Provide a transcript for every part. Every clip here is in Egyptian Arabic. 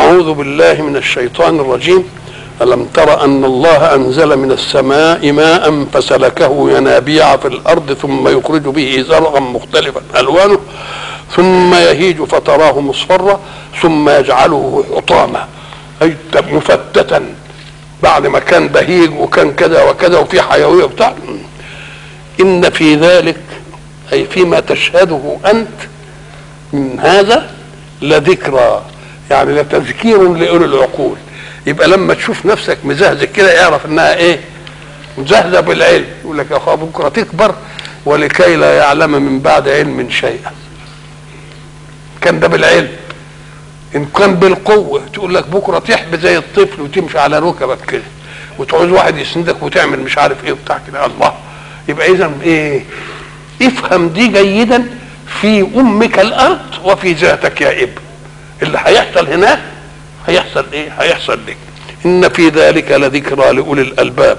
أعوذ بالله من الشيطان الرجيم ألم تر أن الله أنزل من السماء ماء فسلكه ينابيع في الأرض ثم يخرج به زرعا مختلفا ألوانه ثم يهيج فتراه مصفرا ثم يجعله حطاما أي مفتتا بعد ما كان بهيج وكان كذا وكذا وفي حيوية وبتاع إن في ذلك أي فيما تشهده أنت من هذا لذكرى يعني لتذكير لأولي العقول يبقى لما تشوف نفسك مزهزه كده اعرف انها ايه مزهزه بالعلم يقول لك يا اخويا بكره تكبر ولكي لا يعلم من بعد علم شيئا كان ده بالعلم ان كان بالقوه تقول لك بكره تحب زي الطفل وتمشي على ركبك كده وتعوز واحد يسندك وتعمل مش عارف ايه وبتاع كده الله يبقى اذا ايه افهم دي جيدا في امك الارض وفي ذاتك يا ابن اللي هيحصل هناك هيحصل ايه هيحصل لك ان في ذلك لذكرى لاولي الالباب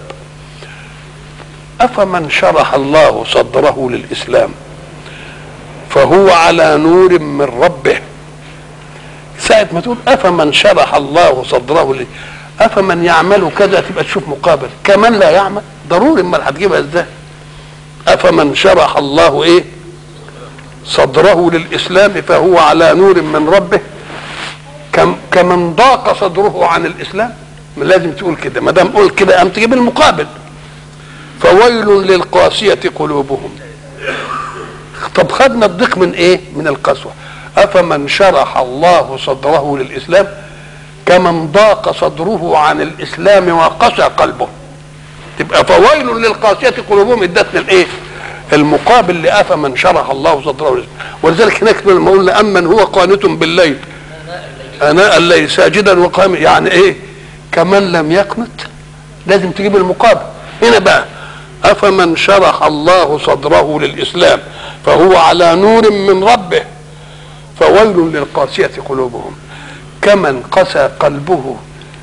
افمن شرح الله صدره للاسلام فهو على نور من ربه ساعة ما تقول أفمن شرح الله صدره لي أفمن يعمل كذا تبقى تشوف مقابل كمن لا يعمل ضروري امال هتجيبها ازاي أفمن شرح الله إيه صدره للإسلام فهو على نور من ربه كم كمن ضاق صدره عن الإسلام لازم تقول كده ما دام قول كده قام تجيب المقابل فويل للقاسية قلوبهم طب خدنا الضيق من ايه من القسوة افمن شرح الله صدره للاسلام كمن ضاق صدره عن الاسلام وقسى قلبه تبقى فويل للقاسية قلوبهم ادتنا الايه المقابل لافمن شرح الله صدره للاسلام ولذلك هناك لما قلنا امن هو قانت بالليل اناء الليل ساجدا وقام يعني ايه كمن لم يقنت لازم تجيب المقابل هنا بقى افمن شرح الله صدره للاسلام فهو على نور من ربه فويل للقاسية قلوبهم كمن قسى قلبه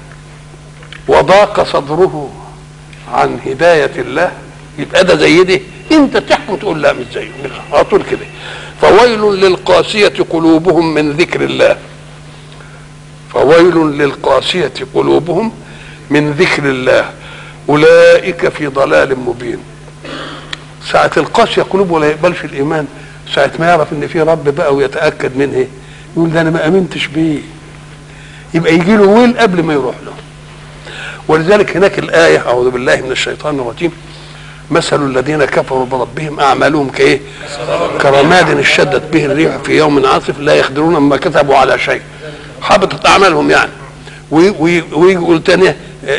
وضاق صدره عن هداية الله يبقى ده زي دي انت تحكم تقول لا مش زيه على طول كده فويل للقاسية قلوبهم من ذكر الله فويل للقاسية قلوبهم من ذكر الله أولئك في ضلال مبين ساعة القاسية قلوبه ولا يقبلش الإيمان ساعة ما يعرف إن في رب بقى ويتأكد من إيه يقول ده أنا ما آمنتش بيه يبقى يجي له ويل قبل ما يروح له ولذلك هناك الآية أعوذ بالله من الشيطان الرجيم مثل الذين كفروا بربهم أعمالهم كإيه كرماد اشتدت به الريح في يوم عاصف لا يقدرون ما كتبوا على شيء حبطت أعمالهم يعني ويقول تاني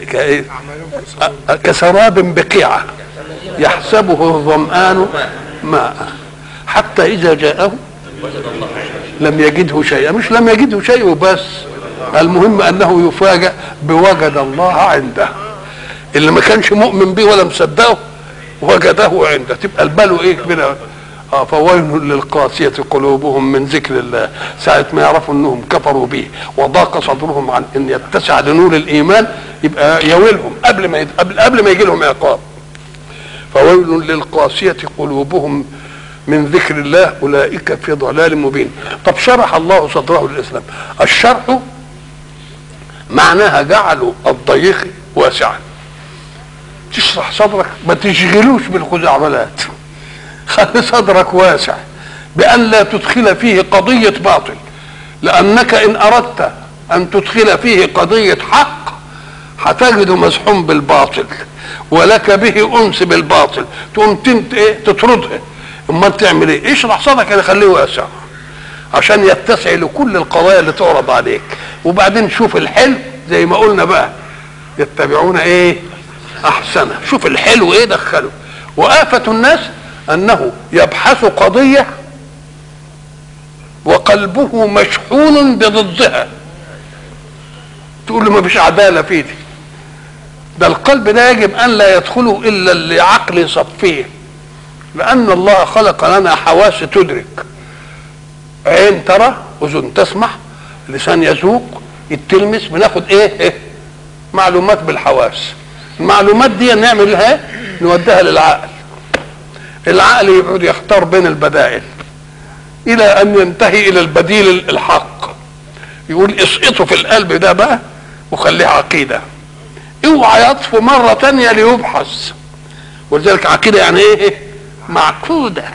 كسراب بقيعة يحسبه الظمآن ماء حتى إذا جاءه لم يجده شيئا مش لم يجده شيء وبس المهم أنه يفاجأ بوجد الله عنده اللي ما كانش مؤمن به ولا مصدقه وجده عنده تبقى البلو ايه كبيرة آه فويل للقاسية قلوبهم من ذكر الله ساعة ما يعرفوا انهم كفروا به وضاق صدرهم عن ان يتسع لنور الايمان يبقى يويلهم قبل ما يد... قبل قبل ما يجي لهم عقاب فويل للقاسية قلوبهم من ذكر الله أولئك في ضلال مبين طب شرح الله صدره للإسلام الشرح معناها جعلوا الضيق واسعا تشرح صدرك ما تشغلوش بالخزعبلات خلي صدرك واسع بأن لا تدخل فيه قضية باطل لأنك إن أردت أن تدخل فيه قضية حق هتجده مزحوم بالباطل ولك به انس بالباطل تقوم تنت ايه تطردها امال تعمل ايه اشرح صدرك يعني خليه واسع عشان يتسع لكل القضايا اللي تعرض عليك وبعدين شوف الحلو زي ما قلنا بقى يتبعون ايه احسنه شوف الحلو ايه دخله وآفة الناس انه يبحث قضية وقلبه مشحون بضدها تقول له ما فيش عدالة في دي ده القلب ده يجب ان لا يدخله الا اللي عقل يصفيه لان الله خلق لنا حواس تدرك عين ترى اذن تسمع لسان يذوق التلمس بناخد ايه, إيه؟ معلومات بالحواس المعلومات دي نعمل لها نوديها للعقل العقل يقعد يختار بين البدائل الى ان ينتهي الى البديل الحق يقول اسقطوا في القلب ده بقى وخليه عقيده اوعى يطفو مره تانية ليبحث ولذلك عقيده يعني ايه معقوده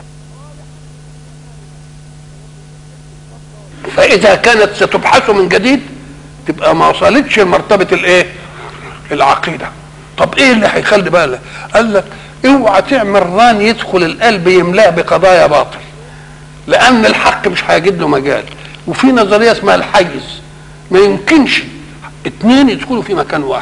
فاذا كانت ستبحث من جديد تبقى ما وصلتش لمرتبه الايه العقيده طب ايه اللي هيخلي بقى قال لك اوعى تعمل ران يدخل القلب يملاه بقضايا باطل لان الحق مش هيجد له مجال وفي نظريه اسمها الحيز ما يمكنش اتنين يدخلوا في مكان واحد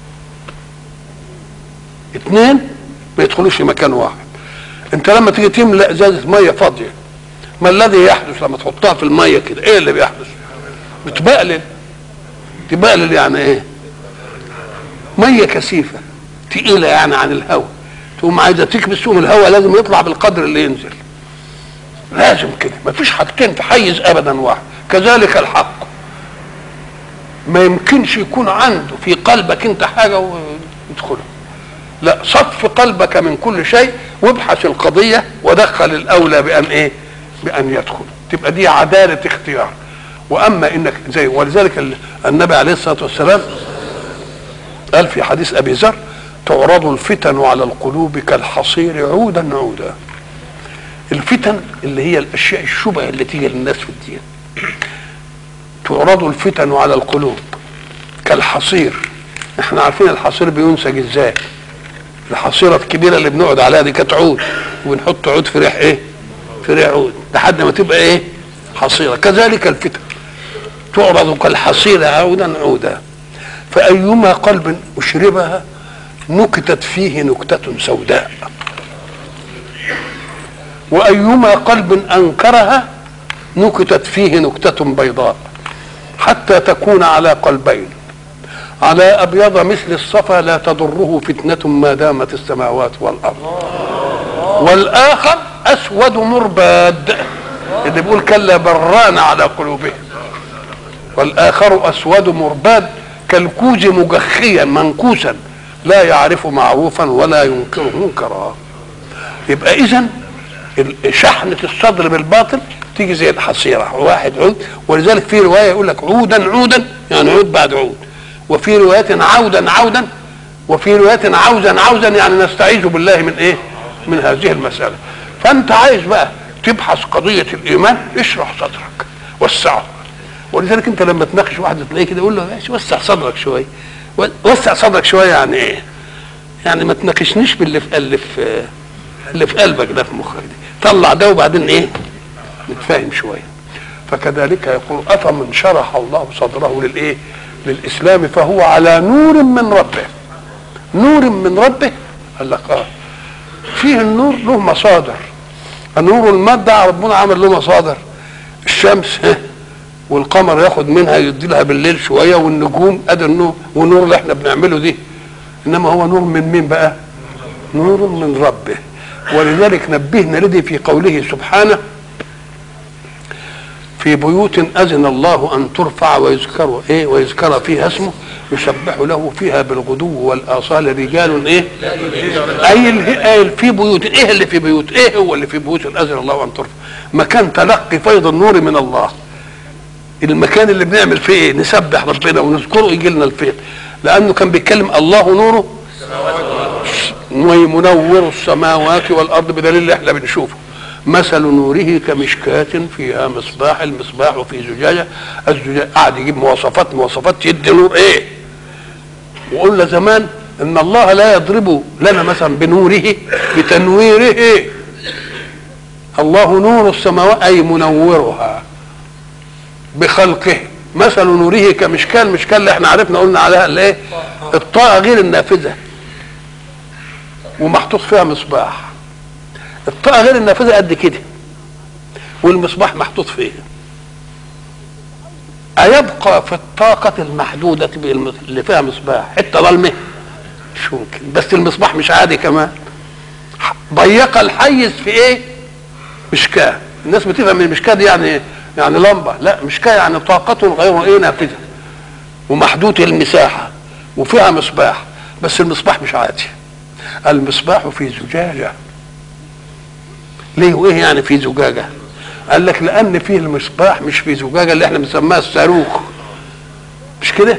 اتنين ما يدخلوش في مكان واحد انت لما تيجي تملا ازازه ميه فاضيه ما الذي يحدث لما تحطها في الميه كده ايه اللي بيحدث بتبقلل تبقلل يعني ايه ميه كثيفه تقيله يعني عن الهواء تقوم عايزه تكبس تقوم الهواء لازم يطلع بالقدر اللي ينزل لازم كده ما فيش حاجتين في حيز ابدا واحد كذلك الحق ما يمكنش يكون عنده في قلبك انت حاجه ويدخله لا صف قلبك من كل شيء وابحث القضيه ودخل الاولى بان ايه بان يدخل تبقى دي عداله اختيار واما انك زي ولذلك النبي عليه الصلاه والسلام قال في حديث ابي ذر تعرض الفتن على القلوب كالحصير عودا عودا الفتن اللي هي الاشياء الشبه اللي تيجي للناس في الدين تعرض الفتن على القلوب كالحصير احنا عارفين الحصير بينسج ازاي الحصيره الكبيره اللي بنقعد عليها دي كانت عود وبنحط عود في ريح ايه في ريح عود لحد ما تبقى ايه حصيره كذلك الفتن تعرض كالحصيره عودا عودا فايما قلب اشربها نكتت فيه نكته سوداء وايما قلب انكرها نكتت فيه نكته بيضاء حتى تكون على قلبين على ابيض مثل الصفا لا تضره فتنه ما دامت السماوات والارض والاخر اسود مرباد اللي بيقول كلا بران على قلوبهم والاخر اسود مرباد كالكوز مجخيا منكوسا لا يعرف معروفا ولا ينكر منكرا يبقى اذا شحنة الصدر بالباطل تيجي زي الحصيرة واحد عود ولذلك في رواية يقول لك عودا عودا يعني عود بعد عود وفي رواية عودا عودا وفي رواية عوزا عوزا يعني نستعيذ بالله من ايه من هذه المسألة فانت عايز بقى تبحث قضية الايمان اشرح صدرك وسعه ولذلك انت لما تناقش واحد تلاقيه كده يقول له ماشي وسع صدرك شويه وسع صدرك شويه يعني ايه؟ يعني ما تناقشنيش باللي في اللي في اللي في قلبك ده في مخك دي طلع ده وبعدين ايه؟ نتفاهم شويه فكذلك يقول افمن شرح الله صدره للايه؟ للاسلام فهو على نور من ربه نور من ربه قال لك اه فيه النور له مصادر النور المادة ربنا عمل له مصادر الشمس والقمر ياخد منها يدي لها بالليل شويه والنجوم ادي النور والنور اللي احنا بنعمله دي انما هو نور من مين بقى؟ نور من ربه ولذلك نبهنا لدي في قوله سبحانه في بيوت اذن الله ان ترفع ويذكر ايه ويذكر فيها اسمه يسبح له فيها بالغدو والاصال رجال ايه اي اي في بيوت ايه اللي في بيوت ايه هو اللي في بيوت اذن الله ان ترفع مكان تلقي فيض النور من الله المكان اللي بنعمل فيه ايه نسبح ربنا ونذكره يجي لنا الفيض لانه كان بيتكلم الله نوره منور السماوات والارض بدليل اللي احنا بنشوفه مثل نوره كمشكاة فيها مصباح المصباح في زجاجة الزجاجة قاعد يجيب مواصفات مواصفات تدي نور ايه وقلنا زمان ان الله لا يضرب لنا مثلا بنوره بتنويره الله نور السماوات اي منورها بخلقه مثل نوره كمشكاه المشكاه اللي احنا عرفنا قلنا عليها الايه الطاقه غير النافذه ومحطوط فيها مصباح الطاقه غير النافذه قد كده والمصباح محطوط فيه أيبقى في الطاقة المحدودة اللي فيها مصباح حتة ظلمة مش ممكن بس المصباح مش عادي كمان ضيق الحيز في ايه مشكاه الناس بتفهم المشكاه دي يعني ايه يعني لمبه لا مشكاه يعني طاقة غير ايه نافذه ومحدود المساحه وفيها مصباح بس المصباح مش عادي المصباح في زجاجه ليه وايه يعني في زجاجه قال لك لان فيه المصباح مش في زجاجه اللي احنا بنسميها الصاروخ مش كده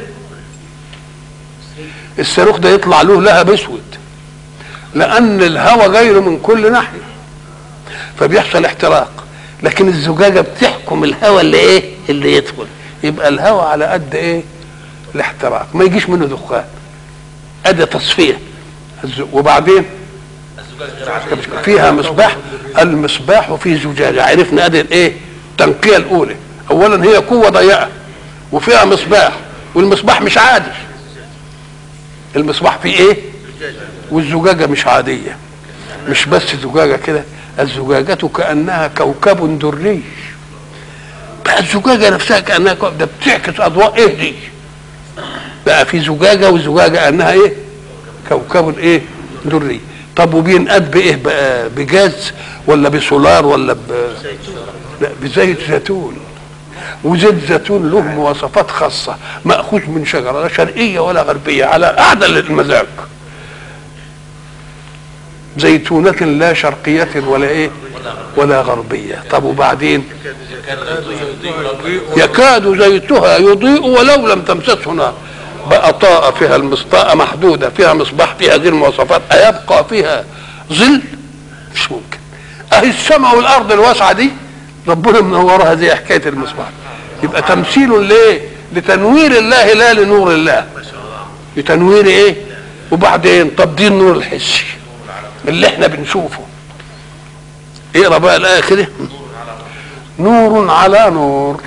الصاروخ ده يطلع له لهب اسود لان الهواء جاي من كل ناحيه فبيحصل احتراق لكن الزجاجه بتحكم الهواء اللي ايه اللي يدخل يبقى الهواء على قد ايه الاحتراق ما يجيش منه دخان ادي تصفيه وبعدين فيها مصباح المصباح في زجاجه عرفنا ادي الايه التنقيه الاولى اولا هي قوه ضيقه وفيها مصباح والمصباح مش عادي المصباح فيه ايه والزجاجه مش عاديه مش بس زجاجه كده الزجاجة كأنها كوكب دري بقى الزجاجة نفسها كأنها كوكب ده بتعكس أضواء إيه دي بقى في زجاجة وزجاجة كأنها إيه كوكب إيه دري طب وبينقاد بإيه بقى بجاز ولا بسولار ولا ب لا بزيت زيتون وزيت زيتون له مواصفات خاصة مأخوذ من شجرة لا شرقية ولا غربية على أعدل المزاج زيتونة لا شرقية ولا ايه ولا غربية طب وبعدين يكاد زيتها يضيء ولو لم تمسسه نار بقى طاقة فيها المسطاءة محدودة فيها مصباح فيها هذه المواصفات أيبقى فيها ظل مش ممكن أهي السماء والأرض الواسعة دي ربنا منورها زي حكاية المصباح يبقى تمثيل ليه لتنوير الله لا لنور الله لتنوير ايه وبعدين طب دي النور الحسي اللي احنا بنشوفه اقرا بقى الايه كده نور على نور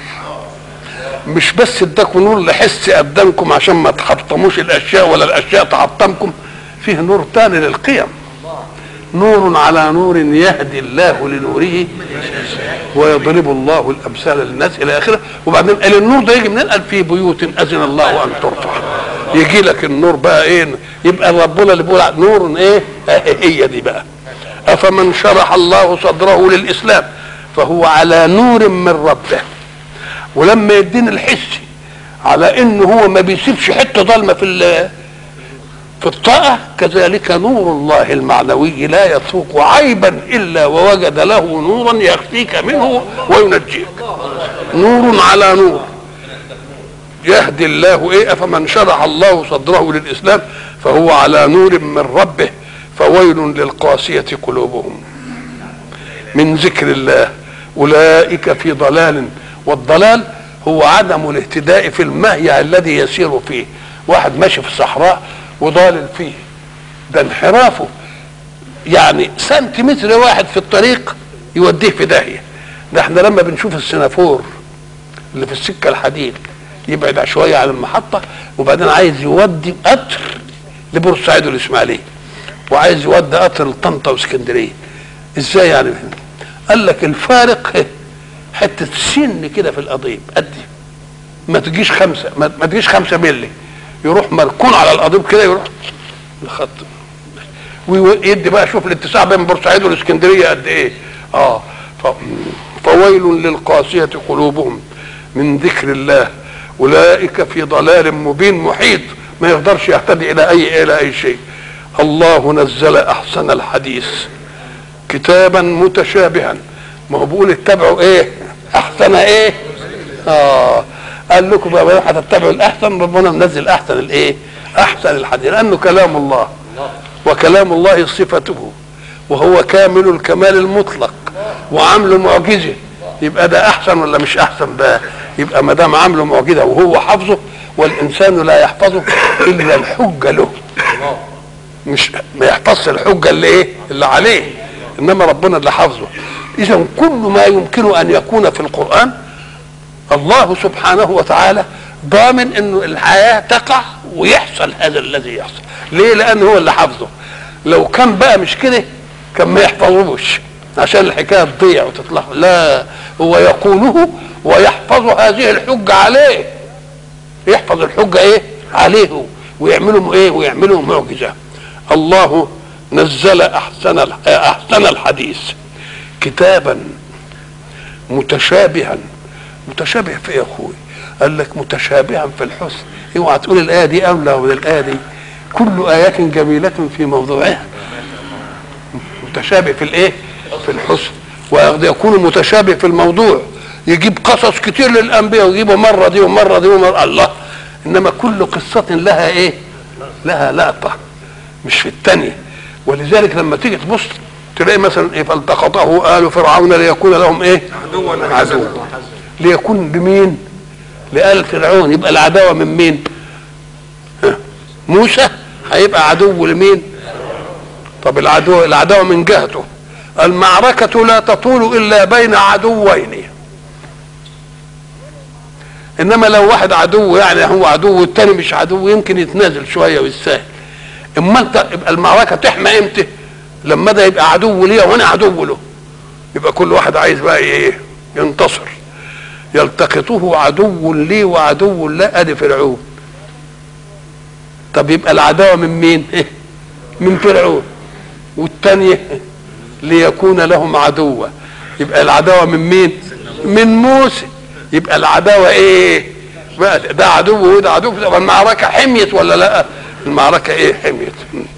مش بس اداكم نور لحس ابدانكم عشان ما تحطموش الاشياء ولا الاشياء تعطمكم فيه نور تاني للقيم نور على نور يهدي الله لنوره ويضرب الله الامثال للناس الى اخره وبعدين قال النور ده يجي منين؟ قال في بيوت اذن الله ان ترفع يجي لك النور بقى ايه يبقى ربنا اللي بيقول نور ايه هي دي بقى افمن شرح الله صدره للاسلام فهو على نور من ربه ولما يدينا الحس على انه هو ما بيسيبش حته ضلمه في في الطاعة كذلك نور الله المعنوي لا يترك عيبا إلا ووجد له نورا يخفيك منه وينجيك نور على نور يهدي الله ايه افمن شرح الله صدره للاسلام فهو على نور من ربه فويل للقاسية قلوبهم من ذكر الله اولئك في ضلال والضلال هو عدم الاهتداء في المهيع الذي يسير فيه واحد ماشي في الصحراء وضالل فيه ده انحرافه يعني سنتيمتر واحد في الطريق يوديه في داهيه ده احنا لما بنشوف السنافور اللي في السكه الحديد يبعد شويه عن المحطه وبعدين عايز يودي قطر لبورسعيد والاسماعيليه وعايز يودي قطر لطنطا واسكندريه ازاي يعني قال لك الفارق حته سن كده في القضيب قد ما تجيش خمسه ما تجيش خمسه ملي يروح مركون على القضيب كده يروح الخط ويدي بقى شوف الاتساع بين بورسعيد والاسكندريه قد ايه اه ف... فويل للقاسيه قلوبهم من ذكر الله اولئك في ضلال مبين محيط ما يقدرش يهتدي الى اي الى اي شيء الله نزل احسن الحديث كتابا متشابها ما هو بيقول اتبعوا ايه احسن ايه اه قال لكم بقى هتتبعوا الاحسن ربنا منزل احسن الايه احسن الحديث لانه كلام الله وكلام الله صفته وهو كامل الكمال المطلق وعامله معجزه يبقى ده احسن ولا مش احسن بقى يبقى ما دام عامله معجزه وهو حافظه والانسان لا يحفظه الا الحجه له مش ما يحفظش الحجه اللي ايه اللي عليه انما ربنا اللي حافظه اذا كل ما يمكن ان يكون في القران الله سبحانه وتعالى ضامن انه الحياه تقع ويحصل هذا الذي يحصل ليه لانه هو اللي حافظه لو كان بقى مش كده كان ما يحفظوش عشان الحكايه تضيع وتطلع لا هو يقوله ويحفظ هذه الحجه عليه يحفظ الحجه ايه عليه ويعملوا ايه ويعملوا معجزه الله نزل احسن احسن الحديث كتابا متشابها متشابه في ايه يا اخوي قال لك متشابها في الحسن اوعى تقول الايه دي اولى من الايه دي كل ايات جميله في موضوعها متشابه في الايه في الحسن وقد يكون متشابه في الموضوع يجيب قصص كتير للانبياء ويجيبه مره دي ومره دي ومره الله انما كل قصه لها ايه لها لقطه مش في الثانيه ولذلك لما تيجي تبص تلاقي مثلا ايه فالتقطه ال فرعون ليكون لهم ايه عدوا عدو ليكون بمين لآل فرعون يبقى العداوة من مين ها؟ موسى هيبقى عدو لمين طب العدو العداوة من جهته المعركة لا تطول إلا بين عدوين إنما لو واحد عدو يعني هو عدو والتاني مش عدو يمكن يتنازل شوية ويستاهل اما انت يبقى المعركة تحمى امتى لما ده يبقى عدو ليه وانا عدو له يبقى كل واحد عايز بقى ايه ينتصر يلتقطه عدو لي وعدو لا ادي فرعون طب يبقى العداوه من مين من فرعون والثانيه ليكون لهم عدوا يبقى العداوه من مين من موسى يبقى العداوه ايه بقى ده عدو وده عدو يبقى المعركه حميت ولا لا المعركه ايه حميت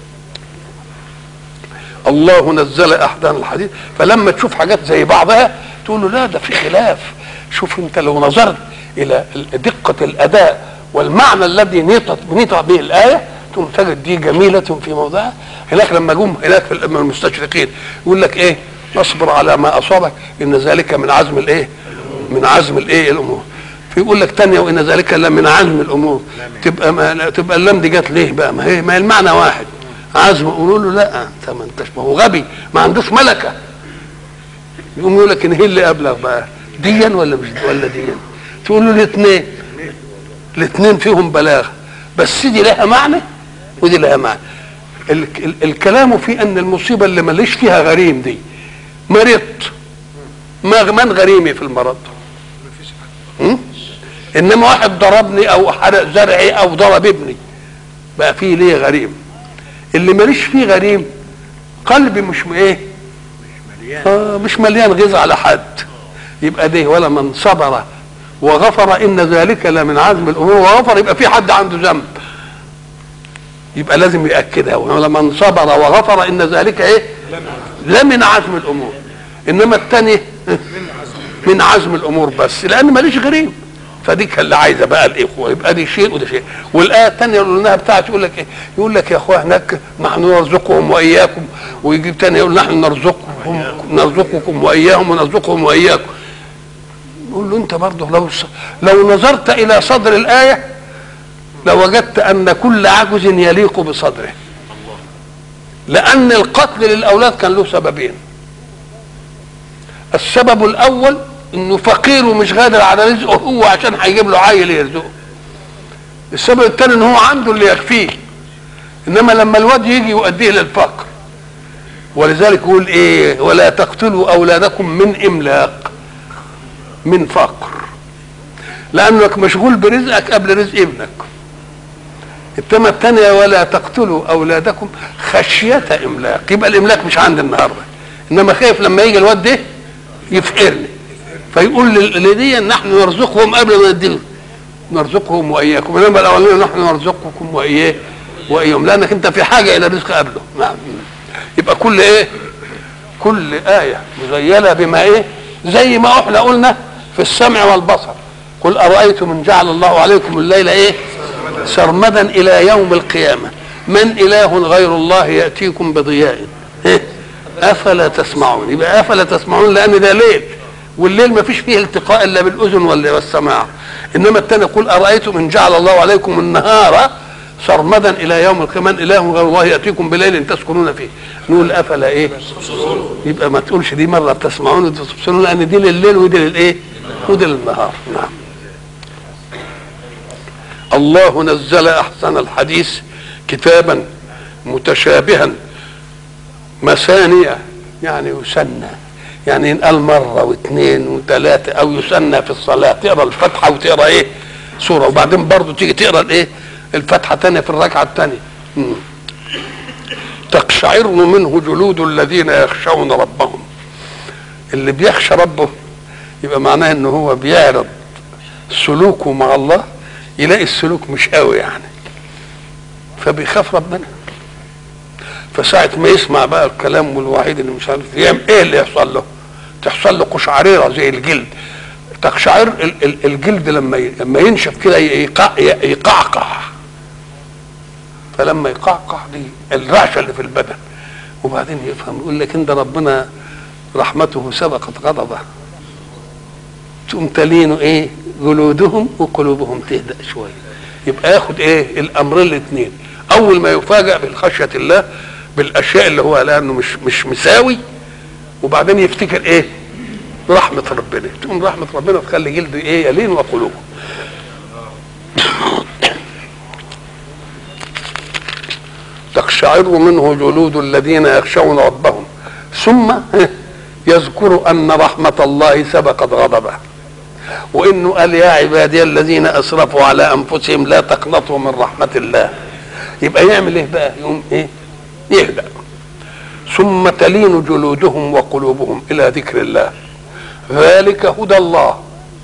الله نزل احسن الحديث فلما تشوف حاجات زي بعضها تقول له لا ده في خلاف شوف انت لو نظرت الى دقه الاداء والمعنى الذي نيطت نيطت به الايه تقوم تجد دي جميله في موضعها هناك لما جم هناك في المستشرقين يقول لك ايه اصبر على ما اصابك ان ذلك من عزم الايه من عزم الايه الامور فيقول لك تانية وان ذلك من عزم الامور تبقى ما تبقى اللام دي جت ليه بقى ما هي ما هي المعنى واحد عزم يقولوا له لا انت ما انتش ما هو غبي ما عندوش ملكه يقوم يقول لك ان هي اللي ابلغ بقى ديا ولا مش ولا ديا تقول له الاثنين الاثنين فيهم بلاغه بس دي لها معنى ودي لها معنى ال ال الكلام في ان المصيبه اللي ماليش فيها غريم دي مرضت ما من غريمي في المرض م? انما واحد ضربني او حرق زرعي او ضرب ابني بقى فيه ليه غريم اللي ماليش فيه غريم قلبي مش م- ايه آه مش مليان غذاء على حد يبقى ده ولا من صبر وغفر ان ذلك لمن عزم الامور وغفر يبقى في حد عنده ذنب يبقى لازم ياكدها ولا من صبر وغفر ان ذلك ايه لمن عزم الامور انما الثاني من عزم الامور بس لان ماليش غريم فدي كان اللي عايزه بقى الاخوه يبقى دي شيء وده شيء والايه الثانيه اللي قلناها بتاعت يقول لك ايه يقول لك يا اخوه هناك نحن نرزقهم واياكم ويجيب ثاني يقول نحن نرزقهم نرزقكم واياهم ونرزقهم واياكم يقول له انت برضه لو لو نظرت الى صدر الايه لوجدت ان كل عجز يليق بصدره لان القتل للاولاد كان له سببين السبب الاول انه فقير ومش قادر على رزقه هو عشان هيجيب له عيل يرزقه السبب الثاني ان هو عنده اللي يكفيه انما لما الواد يجي يؤديه للفقر ولذلك يقول ايه ولا تقتلوا اولادكم من املاق من فقر لانك مشغول برزقك قبل رزق ابنك التمة الثانية ولا تقتلوا أولادكم خشية إملاق يبقى الإملاق مش عندي النهاردة إنما خايف لما يجي الواد ده يفقرني فيقول لدي نحن نرزقهم قبل ما نديهم نرزقهم وإياكم إنما الأولين نحن نرزقكم وإياه وإياهم لأنك أنت في حاجة إلى رزق قبله نعم يبقى كل إيه كل آية مزيلة بما إيه زي ما إحنا قلنا في السمع والبصر قل أرأيتم إن جعل الله عليكم الليل إيه سرمدا الى يوم القيامه من اله غير الله ياتيكم بضياء إيه؟ افلا تسمعون يبقى افلا تسمعون لان ده ليل والليل ما فيش فيه التقاء الا بالاذن ولا والسماع انما الثاني يقول ارايتم ان جعل الله عليكم النهار سرمدا الى يوم القيامه من اله غير الله ياتيكم بليل تسكنون فيه نقول افلا ايه يبقى ما تقولش دي مره بتسمعون وتبصرون لان دي لليل ودي للايه ودي للنهار نعم الله نزل احسن الحديث كتابا متشابها مثانية يعني يسنى يعني ينقال مرة واثنين وثلاثة أو يسنى في الصلاة تقرا الفاتحة وتقرا إيه سورة وبعدين برضه تيجي تقرا الإيه الفاتحة تانية في الركعة الثانية تقشعر منه جلود الذين يخشون ربهم اللي بيخشى ربه يبقى معناه ان هو بيعرض سلوكه مع الله يلاقي السلوك مش قوي يعني فبيخاف ربنا فساعة ما يسمع بقى الكلام والوعيد اللي مش عارف يعمل ايه اللي يحصل له تحصل له قشعريرة زي الجلد تقشعر ال- ال- الجلد لما ي- لما ينشف كده يقع- يقعقع فلما يقعقع دي الرعشه اللي في البدن وبعدين يفهم يقول لك ان ده ربنا رحمته سبقت غضبه تقوم تلينه ايه جلودهم وقلوبهم تهدأ شويه يبقى ياخد ايه الامرين الاثنين اول ما يفاجأ بالخشيه الله بالاشياء اللي هو لانه مش مش مساوي وبعدين يفتكر ايه رحمه ربنا تقوم رحمه ربنا تخلي جلده ايه يلين وقلوبه تقشعر منه جلود الذين يخشون ربهم ثم يذكر ان رحمه الله سبقت غضبه وانه قال يا عبادي الذين اسرفوا على انفسهم لا تقنطوا من رحمه الله يبقى يعمل ايه بقى يقوم ايه يهدأ ثم تلين جلودهم وقلوبهم الى ذكر الله ذلك هدى الله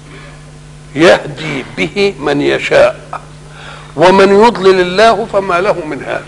يهدي به من يشاء ومن يضلل الله فما له من هاد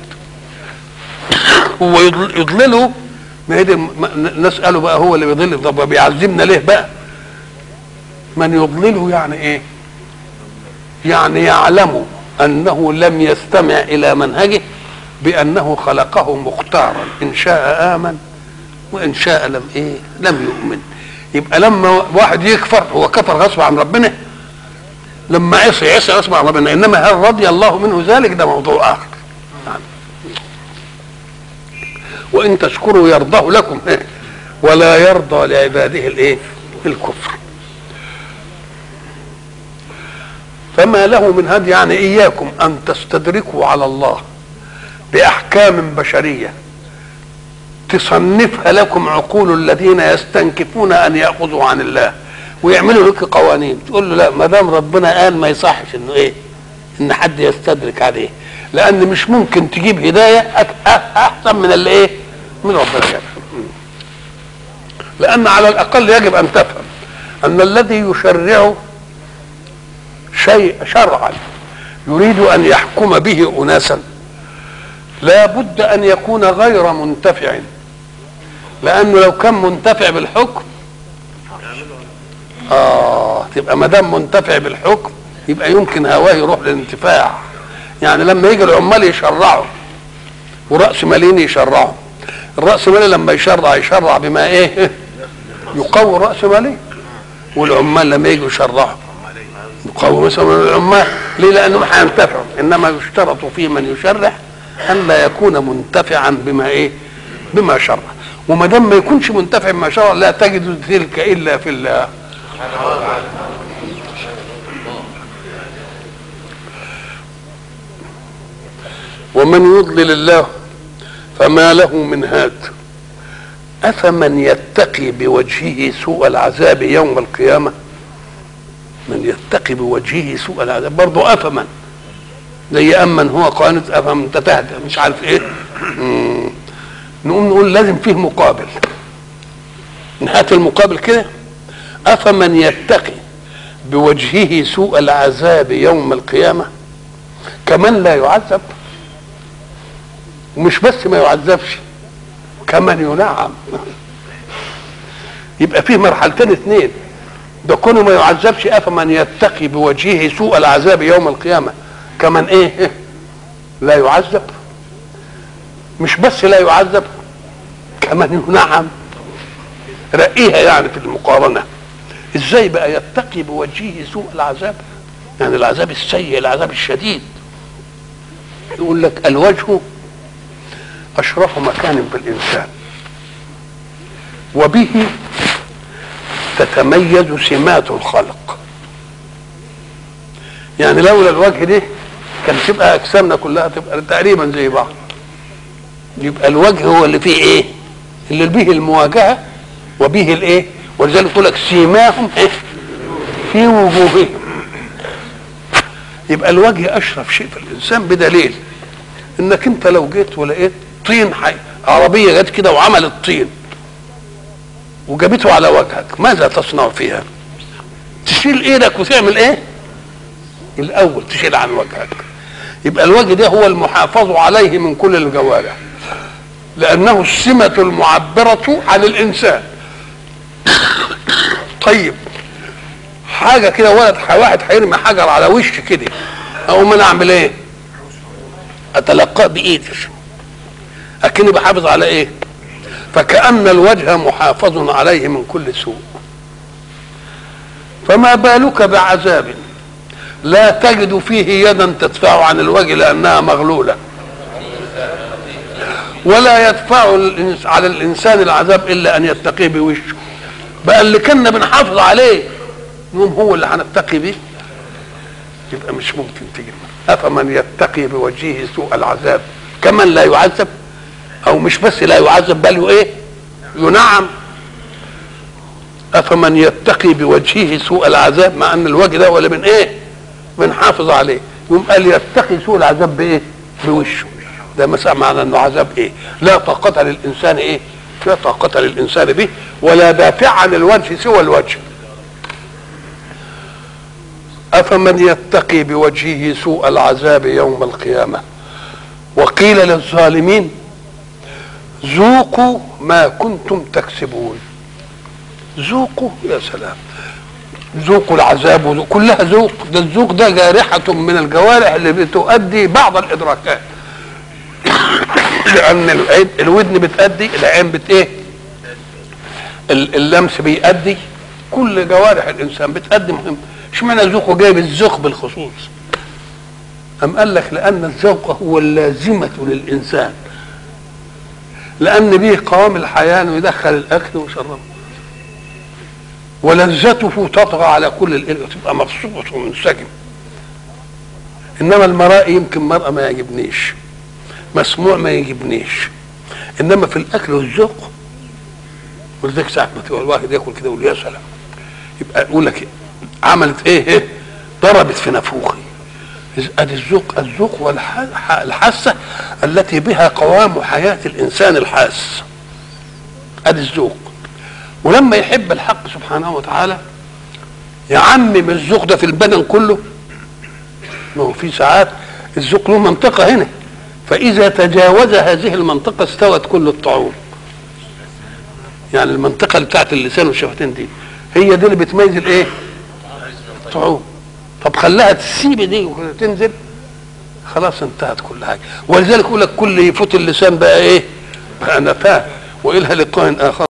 هو يضل- يضلله ما هي دي الم- نسأله بقى هو اللي بيضل طب بيعذبنا ليه بقى من يضلله يعني ايه يعني يعلم انه لم يستمع الى منهجه بانه خلقه مختارا ان شاء امن وان شاء لم ايه لم يؤمن يبقى لما واحد يكفر هو كفر غصب عن ربنا لما عصي عصي غصب عن ربنا انما هل رضي الله منه ذلك ده موضوع اخر يعني وان تشكروا يرضه لكم ولا يرضى لعباده الايه الكفر فما له من هدي يعني اياكم ان تستدركوا على الله باحكام بشريه تصنفها لكم عقول الذين يستنكفون ان ياخذوا عن الله ويعملوا لك قوانين تقول له لا ما دام ربنا قال ما يصحش انه ايه ان حد يستدرك عليه لان مش ممكن تجيب هدايه أك- أ- احسن من اللي ايه من ربنا جابها لان على الاقل يجب ان تفهم ان الذي يشرع شيء شرعا يريد ان يحكم به اناسا لا بد ان يكون غير منتفع لانه لو كان منتفع بالحكم اه تبقى ما دام منتفع بالحكم يبقى يمكن هواه يروح للانتفاع يعني لما يجي العمال يشرعوا وراس مالين يشرعوا الراس مالي لما يشرع يشرع بما ايه يقوي راس ماليه والعمال لما يجوا يشرعوا يقوي مثلا العمال ليه لانهم هينتفعوا انما يشترط في من يشرع ان لا يكون منتفعا بما ايه بما شرع وما دام ما يكونش منتفع بما شرع لا تجد تلك الا في الله ومن يضلل الله فما له من هاد أفمن يتقي بوجهه سوء العذاب يوم القيامة من يتقي بوجهه سوء العذاب برضه أفمن زي أمن هو قانت أفمن تتهدى مش عارف إيه مم. نقوم نقول لازم فيه مقابل نهات المقابل كده أفمن يتقي بوجهه سوء العذاب يوم القيامة كمن لا يعذب ومش بس ما يعذبش كمن ينعم يبقى فيه مرحلتين اثنين ده كونه ما يعذبش افمن يتقي بوجهه سوء العذاب يوم القيامه كمن ايه لا يعذب مش بس لا يعذب كمن ينعم رقيها يعني في المقارنه ازاي بقى يتقي بوجهه سوء العذاب يعني العذاب السيء العذاب الشديد يقول لك الوجه أشرف مكان بالإنسان وبه تتميز سمات الخلق يعني لولا الوجه ده كان تبقى أجسامنا كلها تبقى تقريبا زي بعض يبقى الوجه هو اللي فيه إيه؟ اللي به المواجهة وبه الإيه؟ ولذلك يقول لك سيماهم إيه؟ في وجوههم يبقى الوجه أشرف شيء في الإنسان بدليل انك انت لو جيت ولقيت طين حي عربيه جت كده وعملت طين وجابته على وجهك ماذا تصنع فيها تشيل ايدك وتعمل ايه الاول تشيل عن وجهك يبقى الوجه ده هو المحافظ عليه من كل الجوارح لانه السمه المعبره عن الانسان طيب حاجه كده ولد واحد هيرمي حجر على وش كده اقوم انا اعمل ايه؟ اتلقاه بايدي اكني بحافظ على ايه؟ فكأن الوجه محافظ عليه من كل سوء فما بالك بعذاب لا تجد فيه يدا تدفع عن الوجه لأنها مغلولة ولا يدفع الإنس- على الإنسان العذاب إلا أن يتقي بوشه بقى اللي كنا بنحافظ عليه يوم هو اللي هنتقي به يبقى مش ممكن تجي أفمن يتقي بوجهه سوء العذاب كمن لا يعذب او مش بس لا يعذب بل ايه ينعم افمن يتقي بوجهه سوء العذاب مع ان الوجه ده ولا من ايه بنحافظ عليه يقوم قال يتقي سوء العذاب بايه بوشه ده مسألة معنى انه عذاب ايه لا طاقة للانسان ايه لا طاقة للانسان به ولا دافع عن الوجه سوى الوجه افمن يتقي بوجهه سوء العذاب يوم القيامه وقيل للظالمين ذوقوا ما كنتم تكسبون ذوقوا يا سلام ذوقوا العذاب وذوق كلها ذوق ده الذوق ده جارحة من الجوارح اللي بتؤدي بعض الإدراكات لأن العين الودن بتأدي العين بت إيه؟ ال- اللمس بيأدي كل جوارح الإنسان بتأدي مهم اشمعنى ذوقه جايب الذوق بالخصوص أم قال لك لأن الذوق هو اللازمة للإنسان لأن به قوام الحياة إنه يدخل الأكل ويشربه ولذته تطغى على كل الإل وتبقى مبسوط ومنسجم إنما المرائي يمكن مرأة ما يعجبنيش مسموع ما يعجبنيش إنما في الأكل والذوق ولذلك ساعة ما تبقى الواحد ياكل كده يقول يا سلام يبقى يقول لك عملت ايه ايه ضربت في نافوخي ادي الذوق الذوق والحاسه التي بها قوام حياه الانسان الحاس ادي الذوق ولما يحب الحق سبحانه وتعالى يعمم الذوق ده في البدن كله ما هو في ساعات الذوق له منطقه هنا فاذا تجاوز هذه المنطقه استوت كل الطعوم يعني المنطقه اللي بتاعت اللسان والشفتين دي هي دي اللي بتميز الايه الطعوم طب خلاها تسيب دي وتنزل خلاص انتهت كل حاجه ولذلك يقول لك كل يفوت اللسان بقى ايه بقى نفاه والها لقاء اخر